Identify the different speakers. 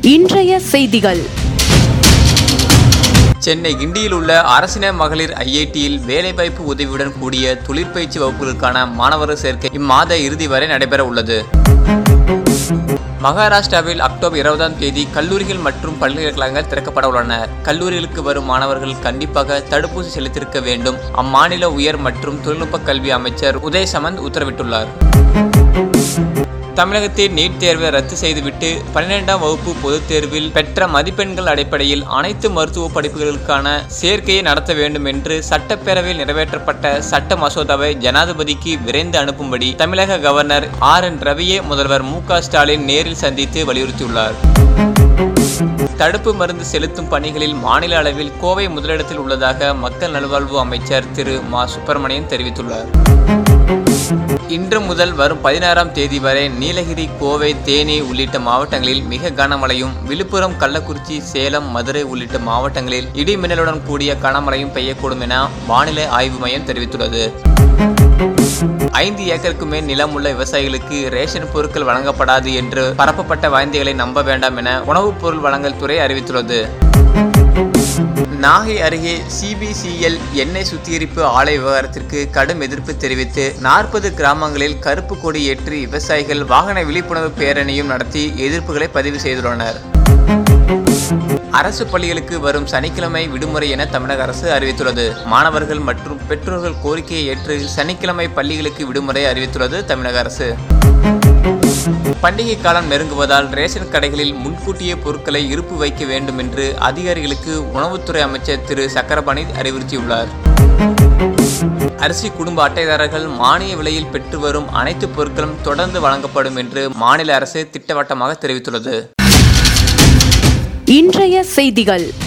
Speaker 1: இன்றைய செய்திகள்
Speaker 2: சென்னை கிண்டியில் உள்ள அரசின மகளிர் ஐஐடியில் வேலைவாய்ப்பு உதவியுடன் கூடிய தொழிற்பயிற்சி வகுப்புகளுக்கான மாணவர் சேர்க்கை இம்மாத இறுதி வரை நடைபெற உள்ளது மகாராஷ்டிராவில் அக்டோபர் இருபதாம் தேதி கல்லூரிகள் மற்றும் பல்கலைக்கழகங்கள் திறக்கப்பட உள்ளன கல்லூரிகளுக்கு வரும் மாணவர்கள் கண்டிப்பாக தடுப்பூசி செலுத்தியிருக்க வேண்டும் அம்மாநில உயர் மற்றும் தொழில்நுட்ப கல்வி அமைச்சர் உதய் சமந்த் உத்தரவிட்டுள்ளார் தமிழகத்தில் நீட் தேர்வை ரத்து செய்துவிட்டு பன்னிரெண்டாம் வகுப்பு பொதுத் தேர்வில் பெற்ற மதிப்பெண்கள் அடிப்படையில் அனைத்து மருத்துவ படிப்புகளுக்கான சேர்க்கையை நடத்த வேண்டும் என்று சட்டப்பேரவையில் நிறைவேற்றப்பட்ட சட்ட மசோதாவை ஜனாதிபதிக்கு விரைந்து அனுப்பும்படி தமிழக கவர்னர் ஆர் என் ரவியை முதல்வர் மு க ஸ்டாலின் நேரில் சந்தித்து வலியுறுத்தியுள்ளார் தடுப்பு மருந்து செலுத்தும் பணிகளில் மாநில அளவில் கோவை முதலிடத்தில் உள்ளதாக மக்கள் நல்வாழ்வு அமைச்சர் திரு மா சுப்பிரமணியன் தெரிவித்துள்ளார் இன்று முதல் வரும் பதினாறாம் தேதி வரை நீலகிரி கோவை தேனி உள்ளிட்ட மாவட்டங்களில் மிக கனமழையும் விழுப்புரம் கள்ளக்குறிச்சி சேலம் மதுரை உள்ளிட்ட மாவட்டங்களில் இடி மின்னலுடன் கூடிய கனமழையும் பெய்யக்கூடும் என வானிலை ஆய்வு மையம் தெரிவித்துள்ளது ஐந்து ஏக்கருக்கு மேல் நிலம் உள்ள விவசாயிகளுக்கு ரேஷன் பொருட்கள் வழங்கப்படாது என்று பரப்பப்பட்ட வாய்ந்திகளை நம்ப வேண்டாம் என உணவுப் பொருள் வழங்கல் துறை அறிவித்துள்ளது நாகை அருகே சிபிசிஎல் எண்ணெய் சுத்திகரிப்பு ஆலை விவகாரத்திற்கு கடும் எதிர்ப்பு தெரிவித்து நாற்பது கிராமங்களில் கருப்பு கொடி ஏற்றி விவசாயிகள் வாகன விழிப்புணர்வு பேரணியும் நடத்தி எதிர்ப்புகளை பதிவு செய்துள்ளனர் அரசு பள்ளிகளுக்கு வரும் சனிக்கிழமை விடுமுறை என தமிழக அரசு அறிவித்துள்ளது மாணவர்கள் மற்றும் பெற்றோர்கள் கோரிக்கையை ஏற்று சனிக்கிழமை பள்ளிகளுக்கு விடுமுறை அறிவித்துள்ளது தமிழக அரசு பண்டிகை காலம் நெருங்குவதால் ரேஷன் கடைகளில் முன்கூட்டியே பொருட்களை இருப்பு வைக்க வேண்டும் என்று அதிகாரிகளுக்கு உணவுத்துறை அமைச்சர் திரு சக்கரபாணி அறிவுறுத்தியுள்ளார் அரிசி குடும்ப அட்டைதாரர்கள் மானிய விலையில் பெற்று வரும் அனைத்து பொருட்களும் தொடர்ந்து வழங்கப்படும் என்று மாநில அரசு திட்டவட்டமாக தெரிவித்துள்ளது
Speaker 1: இன்றைய செய்திகள்